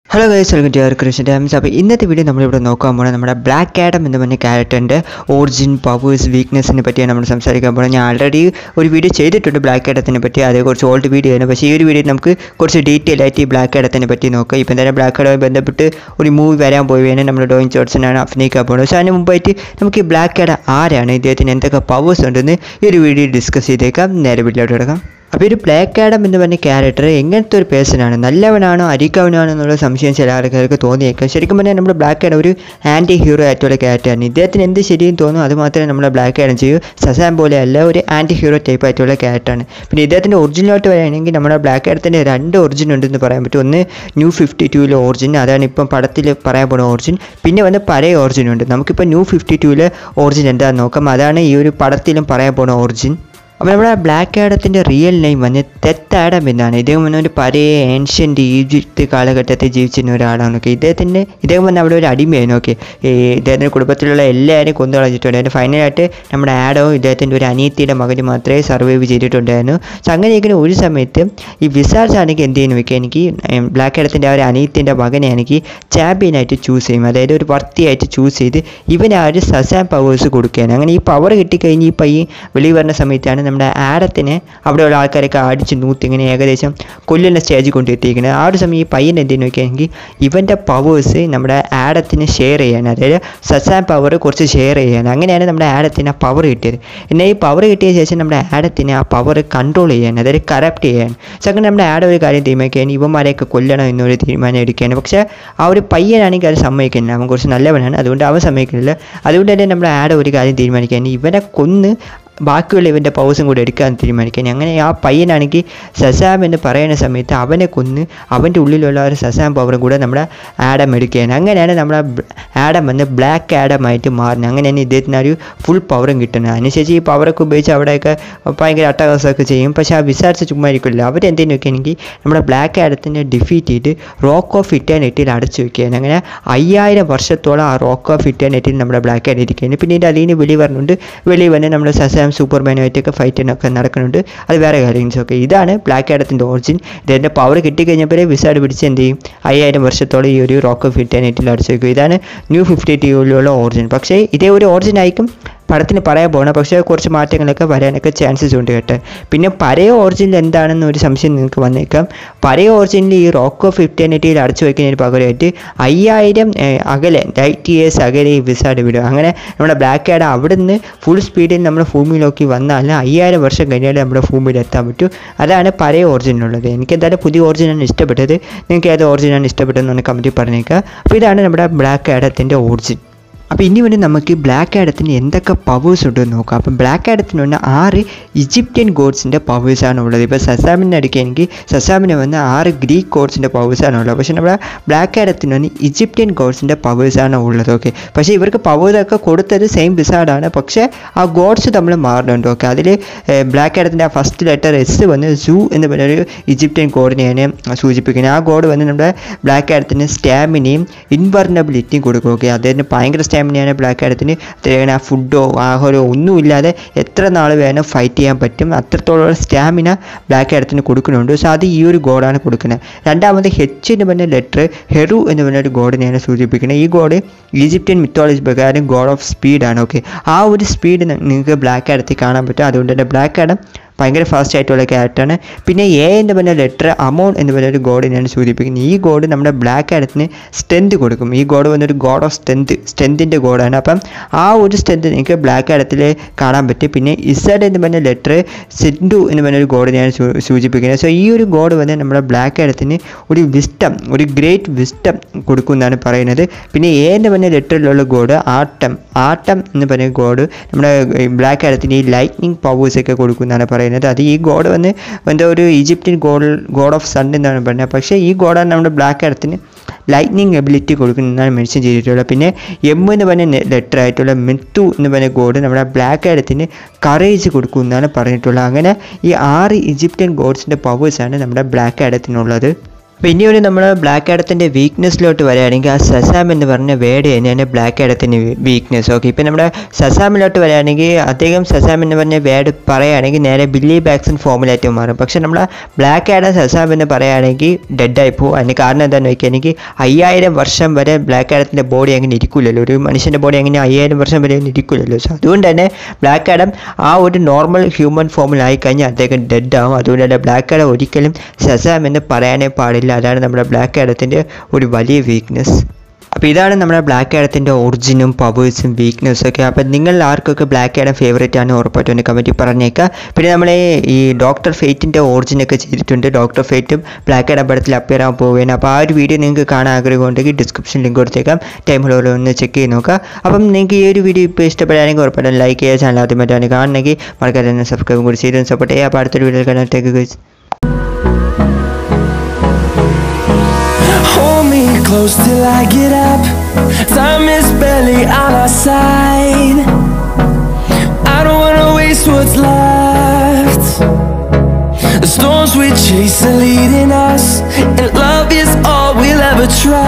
Hello guys welcome to Krishna dams അപ്പോൾ ഇന്നത്തെ video നമ്മളിവിടെ നോക്കാൻ പോകുന്നത് നമ്മുടെ ബ്ലാക്ക് ആഡം എന്ന് പറഞ്ഞ ക്യാരക്ടറിൻ്റെ ഒറിജിൻ പവേഴ്സ് വീക്ക്നെസ്സിനെ പറ്റിയാണ് നമ്മൾ സംസാരിക്കാൻ പോകുന്നത് ഞാൻ ആൾറെഡി ഒരു വീഡിയോ ചെയ്തിട്ടുണ്ട് ബ്ലാക്ക് ആഡത്തിനെ പറ്റി അതേ കുറച്ച് ഓൾഡ് വീഡിയോ ആണ് പക്ഷേ ഈ ഒരു വീഡിയോ നമുക്ക് കുറച്ച് ഡീറ്റെയിൽ ആയിട്ട് ഈ ബ്ലാക്ക് ആഡത്തിനെ പറ്റി നോക്കാം ഇപ്പം തന്നെ ബ്ലാക്ക് ആഡുമായി ബന്ധപ്പെട്ട് ഒരു മൂവി വരാൻ പോവുകയാണ് നമ്മൾ ഡോയിൻ ജോൺസനാണ് അഭിനയിക്കാൻ പോകുന്നത് പക്ഷേ അതിന് മുമ്പായിട്ട് നമുക്ക് ഈ ബ്ലാക്ക് ആഡ് ആരാണ് ഇദ്ദേഹത്തിന് എന്തൊക്കെ പവേഴ്സ് ഉണ്ടെന്ന് ഈ ഒരു വീഡിയോ ഡിസ്കസ് ചെയ്തേക്കാം നേരെ വീട്ടിലോട്ട് കിടക്കാം അപ്പോൾ ഒരു ബ്ലാക്ക് ആഡം എന്ന് പറഞ്ഞ ക്യാരക്ടർ എങ്ങനത്തെ ഒരു പേഴ്സണാണ് നല്ലവനാണോ അരിക്കവനാണോ എന്നുള്ള സംശയം ചില ആൾക്കാർക്ക് തോന്നിയേക്കാം ശരിക്കും പറഞ്ഞാൽ നമ്മുടെ ബ്ലാക്ക് ആഡം ഒരു ആൻറ്റി ഹീറോ ആയിട്ടുള്ള ക്യാരക്ടറാണ് ഇദ്ദേഹത്തിന് എന്ത് ശരിയും തോന്നും അത് മാത്രമേ നമ്മുടെ ബ്ലാക്ക് ആഡം ചെയ്യൂ സസാം പോലെ അല്ല ഒരു ആൻറ്റി ഹീറോ ടൈപ്പ് ആയിട്ടുള്ള ക്യാരക്ടറാണ് പിന്നെ ഇദ്ദേഹത്തിൻ്റെ ഒറിജിനലോട്ട് വരികയാണെങ്കിൽ നമ്മുടെ ബ്ലാക്ക് ആഡത്തിൻ്റെ രണ്ട് ഒറിജിൻ ഉണ്ടെന്ന് പറയാൻ പറ്റും ഒന്ന് ന്യൂ ഫിഫ്റ്റി ടൂവിലെ ഒറിജിൻ അതാണ് ഇപ്പം പടത്തിൽ പറയാൻ പോകുന്ന ഒറിജിൻ പിന്നെ വന്ന് പഴയ ഒറിജിൻ ഉണ്ട് നമുക്കിപ്പോൾ ന്യൂ ഫിഫ്റ്റി ടൂവിലെ ഒറിജിൻ എന്താണെന്ന് നോക്കാം അതാണ് ഈ ഒരു പടത്തിലും പറയാൻ പോകുന്ന ഒറിജിൻ അപ്പോൾ നമ്മുടെ ബ്ലാക്ക് ആഡത്തിൻ്റെ റിയൽ നെയിം വന്ന് തെത്ത് ആഡം എന്നാണ് ഇദ്ദേഹം വന്ന ഒരു പഴയ ഏൻഷ്യൻ്റ് ഈജിപ്ത് കാലഘട്ടത്തിൽ ജീവിച്ചിരുന്ന ഒരാളാണ് ഓക്കെ ഇദ്ദേഹത്തിൻ്റെ ഇദ്ദേഹം വന്ന് അവിടെ ഒരു അടിമയായിരുന്നു ഓക്കെ ഈ ഇദ്ദേഹത്തിൻ്റെ കുടുംബത്തിലുള്ള എല്ലാവരെയും കൊന്നു കളഞ്ഞിട്ടുണ്ടായിരുന്നു ഫൈനലായിട്ട് നമ്മുടെ ആഡവും ഇദ്ദേഹത്തിൻ്റെ ഒരു അനിയത്തിയുടെ മകന് മാത്രമേ സർവൈവ് ചെയ്തിട്ടുണ്ടായിരുന്നു സോ അങ്ങനെ ഇരിക്കുന്ന ഒരു സമയത്ത് ഈ വിസാർസ് ആണെങ്കിൽ എന്ത് ചെയ്യുന്നു വെക്കുക എനിക്ക് ബ്ലാക്ക് ആഡത്തിൻ്റെ ആ ഒരു അനിയത്തിൻ്റെ മകനെ എനിക്ക് ചാമ്പ്യനായിട്ട് ചൂസ് ചെയ്യും അതായത് ഒരു വർത്തിയായിട്ട് ചൂസ് ചെയ്ത് ഇവന് ആ ഒരു സസാം പവേഴ്സ് കൊടുക്കുകയാണ് അങ്ങനെ ഈ പവർ കിട്ടിക്കഴിഞ്ഞ് ഈ പയ്യൻ വെളിയിൽ വരുന്ന സമയത്താണ് നമ്മുടെ ആഡത്തിനെ അവിടെയുള്ള ആൾക്കാരൊക്കെ അടിച്ച് നൂത്തി ഇങ്ങനെ ഏകദേശം കൊല്ലുന്ന സ്റ്റേജിൽ കൊണ്ടെത്തിയിരിക്കുന്നത് ആ ഒരു സമയം ഈ പയ്യൻ എന്തെന്ന് നോക്കിയാണെങ്കിൽ ഇവൻ്റെ പവേഴ്സ് നമ്മുടെ ആഡത്തിന് ഷെയർ ചെയ്യാൻ അതായത് സസാം പവർ കുറച്ച് ഷെയർ ചെയ്യാൻ അങ്ങനെയാണ് നമ്മുടെ ആഡത്തിന് ആ പവർ കിട്ടിയത് എന്നാൽ ഈ പവർ കിട്ടിയ ശേഷം നമ്മുടെ ആഡത്തിന് ആ പവർ കൺട്രോൾ ചെയ്യാൻ അതായത് കറപ്റ്റ് ചെയ്യാൻ സോ അങ്ങനെ നമ്മുടെ ആഡ് ഒരു കാര്യം തീരുമാനിക്കാൻ ഇവന്മാരെയൊക്കെ കൊല്ലണം എന്നൊരു തീരുമാനം എടുക്കുകയാണ് പക്ഷേ ആ ഒരു പയ്യനാണെങ്കിൽ അത് സമ്മതിക്കുന്നില്ല അവൻ കുറച്ച് നല്ലവനാണ് അതുകൊണ്ട് അവൻ സമ്മതിക്കുന്നില്ല അതുകൊണ്ട് തന്നെ നമ്മുടെ ആഡ് ഒരു കാര്യം തീരുമാനിക്കാൻ ഇവനെ കൊന്ന് ബാക്കിയുള്ള ഇവൻ്റെ പവേഴ്സും കൂടെ എടുക്കാൻ തീരുമാനിക്കാൻ അങ്ങനെ ആ പയ്യനാണെങ്കിൽ സസാം എന്ന് പറയുന്ന സമയത്ത് അവനെ കൊന്ന് അവൻ്റെ ഉള്ളിലുള്ള ഒരു സസാം പവറും കൂടെ നമ്മുടെ ആഡം എടുക്കുകയാണ് അങ്ങനെയാണ് നമ്മുടെ ആഡം വന്ന് ബ്ലാക്ക് ആഡമായിട്ട് മാറുന്നത് അങ്ങനെയാണ് ഇദ്ദേഹത്തിന് ആ ഒരു ഫുൾ പവറും കിട്ടുന്നത് അതിനുശേഷം ഈ പവറൊക്കെ ഉപയോഗിച്ച് അവിടെയൊക്കെ ഭയങ്കര അട്ടഹാസമൊക്കെ ചെയ്യും പക്ഷേ ആ വിസാരിച്ച് ചുമ്മാ ഇരിക്കില്ല അവരെന്തെങ്കിലും വെക്കുകയാണെങ്കിൽ നമ്മുടെ ബ്ലാക്ക് ആഡത്തിനെ ഡിഫീറ്റ് ചെയ്ത് റോക്ക് ഓഫ് ഇറ്റേണിറ്റിയിൽ അടച്ചു വെക്കുകയാണ് അങ്ങനെ അയ്യായിരം വർഷത്തോളം ആ റോക്ക് ഓഫ് ഇറ്റേണിറ്റിയിൽ നമ്മുടെ ബ്ലാക്ക് ആഡ് ഇരിക്കുകയാണ് പിന്നീട് അതിന് വെളി പറഞ്ഞുകൊണ്ട് വെളി വന്ന് നമ്മുടെ സസാം സൂപ്പർമാനുമായിട്ടൊക്കെ ഫൈറ്റിനൊക്കെ നടക്കുന്നുണ്ട് അത് വേറെ കാര്യങ്ങൾ ഓക്കെ ഇതാണ് ബ്ലാക്ക് ആഡത്തിൻ്റെ ഒറിജിൻ ഇതിൻ്റെ പവർ കിട്ടിക്കഴിഞ്ഞപ്പോഴേ വിസാഡ് പിടിച്ച് എന്ത് ചെയ്യും അയ്യായിരം വർഷത്തോളം ഈ ഒരു റോക്ക് ഓഫ് ഇറ്റേണിറ്റിയിൽ അടച്ചു വയ്ക്കും ഇതാണ് ന്യൂ ഫിഫ്റ്റി ടിയിലുള്ള ഒറിജിൻ പക്ഷേ ഇതേ ഒരു ഒറിജിൻ ആയിരിക്കും പടത്തിന് പറയാൻ പോകണം പക്ഷേ കുറച്ച് മാറ്റങ്ങളൊക്കെ വരാനൊക്കെ ചാൻസസ് ഉണ്ട് കേട്ടോ പിന്നെ പഴയ ഒറിജിനിൽ എന്താണെന്ന് ഒരു സംശയം നിങ്ങൾക്ക് വന്നേക്കാം പഴയ ഒറിജിനിൽ ഈ റോക്ക് ഓഫ് ഫിഫ്റ്റേണിറ്റിയിൽ അടച്ചു വയ്ക്കുന്നതിന് പകരമായിട്ട് അയ്യായിരം ഏഹ്, അകലെ ലൈറ്റ് ഇയേഴ്സ് അകലെ ഈ വിസാഡ് വിടും അങ്ങനെ നമ്മുടെ ബ്ലാക്ക് ആഡ് അവിടുന്ന് ഫുൾ സ്പീഡിൽ നമ്മുടെ ഭൂമിയിലേക്ക് വന്നാൽ അയ്യായിരം വർഷം കഴിഞ്ഞാൽ നമ്മുടെ ഭൂമിയിൽ എത്താൻ പറ്റും അതാണ് പഴയ ഒറിജിനുള്ളത് എനിക്ക് എന്തായാലും പുതിയ ഒറിജിനാണ് ഇഷ്ടപ്പെട്ടത് നിങ്ങൾക്ക് ഏത് ഒറിജിനാണ് ഇഷ്ടപ്പെട്ടതെന്ന് കമൻറ്റിൽ പറഞ്ഞേക്കുക അപ്പോൾ ഇതാണ് നമ്മുടെ ബ്ലാക്ക് ആഡത്തിൻ്റെ ഒറിജിൻ അപ്പോൾ ഇനി വേണ്ടി നമുക്ക് ബ്ലാക്ക് ആഡത്തിന് എന്തൊക്കെ പവേഴ്സ് ഉണ്ടെന്ന് നോക്കാം അപ്പം ബ്ലാക്ക് ആഡത്തിന് വന്ന ആറ് ഈജിപ്ഷ്യൻ ഗോഡ്സിൻ്റെ പവേഴ്സാണ് ഉള്ളത് ഇപ്പോൾ സസാമിനെ എടുക്കുകയാണെങ്കിൽ സസാമിന് വന്ന് ആറ് ഗ്രീക്ക് ഗോഡ്സിൻ്റെ പവേഴ്സാണ് ഉള്ളത് പക്ഷേ നമ്മുടെ ബ്ലാക്ക് ആഡത്തിന് വന്ന് ഈജിപ്ഷ്യൻ ഗോഡ്സിൻ്റെ പവേഴ്സാണ് ഉള്ളത് ഓക്കെ പക്ഷേ ഇവർക്ക് പവേഴ്സൊക്കെ കൊടുത്തത് സെയിം ബിസാഡാണ് പക്ഷേ ആ ഗോഡ്സ് തമ്മിൽ മാറുന്നുണ്ട് ഓക്കെ അതിൽ ബ്ലാക്ക് ആഡത്തിൻ്റെ ആ ഫസ്റ്റ് ലെറ്റർ എസ് വന്ന് സൂ എന്ന് പറഞ്ഞൊരു ഈജിപ്ഷ്യൻ ഗോഡിനെയാണ് സൂചിപ്പിക്കുന്നത് ആ ഗോഡ് വന്ന് നമ്മുടെ ബ്ലാക്ക് ആഡത്തിന് സ്റ്റാമിനയും ഇൻവർണബിലിറ്റിയും കൊടുക്കും ഓക്കെ അദ്ദേഹത്തിന് ഭയങ്കര സ്റ്റാമിനയാണ് ബ്ലാക്ക് ആഡത്തിന് അദ്ദേഹത്തിന് ആ ഫുഡോ ആഹാരമോ ഒന്നുമില്ലാതെ എത്ര നാൾ വേണം ഫൈറ്റ് ചെയ്യാൻ പറ്റും അത്രത്തോളം സ്റ്റാമിന ബ്ലാക്ക് ആഡത്തിന് കൊടുക്കുന്നുണ്ട് സോ അത് ഈ ഒരു ഗോഡാണ് കൊടുക്കുന്നത് രണ്ടാമത് ഹെച്ച് എന്ന് പറഞ്ഞ ലെറ്റർ ഹെറു എന്ന് പറഞ്ഞ ഒരു ഗോഡിനെയാണ് സൂചിപ്പിക്കുന്നത് ഈ ഗോഡ് ഈജിപ്ഷ്യൻ മിത്തോളജി പ്രകാരം ഗോഡ് ഓഫ് സ്പീഡാണ് ഓക്കെ ആ ഒരു സ്പീഡ് നിങ്ങൾക്ക് ബ്ലാക്ക് ആഡത്തിൽ കാണാൻ പറ്റും അതുകൊണ്ട് തന്നെ ബ്ലാക്ക് ആഡം ഭയങ്കര ഫാസ്റ്റ് ആയിട്ടുള്ള ക്യാരക്ടറാണ് പിന്നെ എ എന്ന് പറഞ്ഞ ലെറ്റർ അമോൺ എന്ന് പറഞ്ഞ ഒരു ഗോഡിനെയാണ് സൂചിപ്പിക്കുന്നത് ഈ ഗോഡ് നമ്മുടെ ബ്ലാക്ക് ആഡത്തിന് സ്ട്രെൻത്ത് കൊടുക്കും ഈ ഗോഡ് വന്നൊരു ഗോഡ് ഓഫ് സ്ട്രെൻത്ത് സ്ട്രെൻത്തിൻ്റെ ഗോഡാണ് അപ്പം ആ ഒരു സ്ട്രെൻത്ത് നിങ്ങൾക്ക് ബ്ലാക്ക് ആഡത്തിൽ കാണാൻ പറ്റും പിന്നെ ഇസഡ് എന്ന് പറഞ്ഞ ലെറ്റർ സിൻഡു എന്ന് പറഞ്ഞ ഒരു ഗോഡിനെയാണ് സൂ- സൂചിപ്പിക്കുന്നത് സോ ഈ ഒരു ഗോഡ് വന്ന് നമ്മുടെ ബ്ലാക്ക് ആഡത്തിന് ഒരു വിസ്റ്റം ഒരു ഗ്രേറ്റ് വിസ്റ്റം കൊടുക്കുമെന്നാണ് പറയുന്നത് പിന്നെ എ എന്ന് പറഞ്ഞ ലെറ്ററിലുള്ള ഗോഡ് ആട്ടം ആട്ടം എന്ന് പറഞ്ഞ ഗോഡ് നമ്മുടെ ബ്ലാക്ക് ആഡത്തിന് ഈ ലൈറ്റ്നിങ് പവേഴ്സ് ഒക്കെ കൊടുക്കുമെന്നാണ് പറയുന്നത് അത് ഈ ഗോഡ് വന്ന് എന്തോ ഒരു Egyptian god god of sun എന്നാണ് പറയുന്നത് പക്ഷേ ഈ ഗോഡാണ് നമ്മുടെ ബ്ലാക്ക് ആഡത്തിന് ലൈറ്റ്നിങ് എബിലിറ്റി കൊടുക്കുന്നതാണ് മെൻഷൻ ചെയ്തിട്ടുള്ളത് പിന്നെ എം എന്ന് പറഞ്ഞ ലെറ്റർ ആയിട്ടുള്ള മിത്തു എന്ന് പറഞ്ഞ ഗോഡ് നമ്മുടെ ബ്ലാക്ക് ആഡത്തിന് കറേജ് കൊടുക്കുമെന്നാണ് പറഞ്ഞിട്ടുള്ളത് അങ്ങനെ ഈ ആറ് ഈജിപ്ഷ്യൻ ഗോഡ്സിൻ്റെ പവേഴ്സാണ് നമ്മുടെ ബ്ലാക്ക് ആഡത്തിനുള്ളത് അപ്പോൾ ഇനി ഒരു നമ്മൾ ബ്ലാക്ക് ആഡത്തിൻ്റെ വീക്ക്നെസ്സിലോട്ട് വരികയാണെങ്കിൽ ആ സസാം എന്ന് പറഞ്ഞ വേർഡ് തന്നെയാണ് ബ്ലാക്ക് ആഡത്തിൻ്റെ വീക്ക്നെസ് ഓക്കെ ഇപ്പം നമ്മുടെ സസാമിലോട്ട് വരികയാണെങ്കിൽ അദ്ദേഹം സസാം എന്ന് പറഞ്ഞ വേർഡ് പറയുകയാണെങ്കിൽ നേരെ ബില്ലി ബാക്സൺ ഫോമിലായിട്ട് മാറും പക്ഷേ നമ്മൾ ബ്ലാക്ക് ആഡം സസാം എന്ന് പറയുകയാണെങ്കിൽ ഡെഡായി പോകും അതിന് കാരണം എന്താണെന്ന് വെക്കുകയാണെങ്കിൽ അയ്യായിരം വർഷം വരെ ബ്ലാക്ക് ആഡത്തിൻ്റെ ബോഡി അങ്ങനെ ഇരിക്കില്ലല്ലോ ഒരു മനുഷ്യൻ്റെ ബോഡി അങ്ങനെ അയ്യായിരം വർഷം വരെ ഒന്നും ഇരിക്കില്ലല്ലോ സോ അതുകൊണ്ട് തന്നെ ബ്ലാക്ക് ആഡം ആ ഒരു നോർമൽ ഹ്യൂമൻ ഫോമിലായി കഴിഞ്ഞാൽ അദ്ദേഹം ഡെഡ് ആവും അതുകൊണ്ട് തന്നെ ബ്ലാക്ക് ആഡം ഒരിക്കലും സസാം എന്ന് പറയാനേ പാടില്ല അതാണ് നമ്മുടെ ബ്ലാക്ക് ആഡത്തിൻ്റെ ഒരു വലിയ വീക്ക്നെസ് അപ്പോൾ ഇതാണ് നമ്മുടെ ബ്ലാക്ക് ആഡത്തിൻ്റെ ഒറിജിനും പവേഴ്സും വീക്ക്നെസ്സും ഒക്കെ അപ്പോൾ നിങ്ങൾ ആർക്കൊക്കെ ബ്ലാക്ക് ആഡം ഫേവറേറ്റ് ആണ് ഉറപ്പായിട്ടും എൻ്റെ കമൻറ്റിൽ പറഞ്ഞേക്കുക പിന്നെ നമ്മൾ ഈ ഡോക്ടർ ഫേറ്റിൻ്റെ ഒറിജിനൊക്കെ ചെയ്തിട്ടുണ്ട് ഡോക്ടർ ഫേറ്റും ബ്ലാക്ക് ആഡം പടത്തിൽ അപ്പിയർ ആകാൻ പോവുകയാണ് അപ്പോൾ ആ ഒരു വീഡിയോ നിങ്ങൾക്ക് കാണാൻ ആഗ്രഹമുണ്ടെങ്കിൽ ഡിസ്ക്രിപ്ഷൻ ലിങ്ക് കൊടുത്തേക്കാം ടൈം ഹോളിൽ ഒന്ന് ചെക്ക് ചെയ്ത് നോക്കുക അപ്പം നിങ്ങൾക്ക് ഈ ഒരു വീഡിയോ ഇപ്പോൾ ഇഷ്ടപ്പെടുകയാണെങ്കിൽ ഉറപ്പായിട്ടും ലൈക്ക് ചെയ്യുക ചാനൽ ആദ്യമായിട്ടാണ് കാണണമെങ്കിൽ മറക്കാതെ തന്നെ സബ്സ്ക്രൈബും കൂടി ചെയ്ത് സപ്പോർട്ട് ചെയ്യുക അപ്പോൾ അടുത്തൊരു വീഡിയോയിൽ കാണാത്തേക്ക് guys Hold me close till I get up. Time is barely on our side. I don't wanna waste what's left. The storms we chase are leading us, and love is all we'll ever try.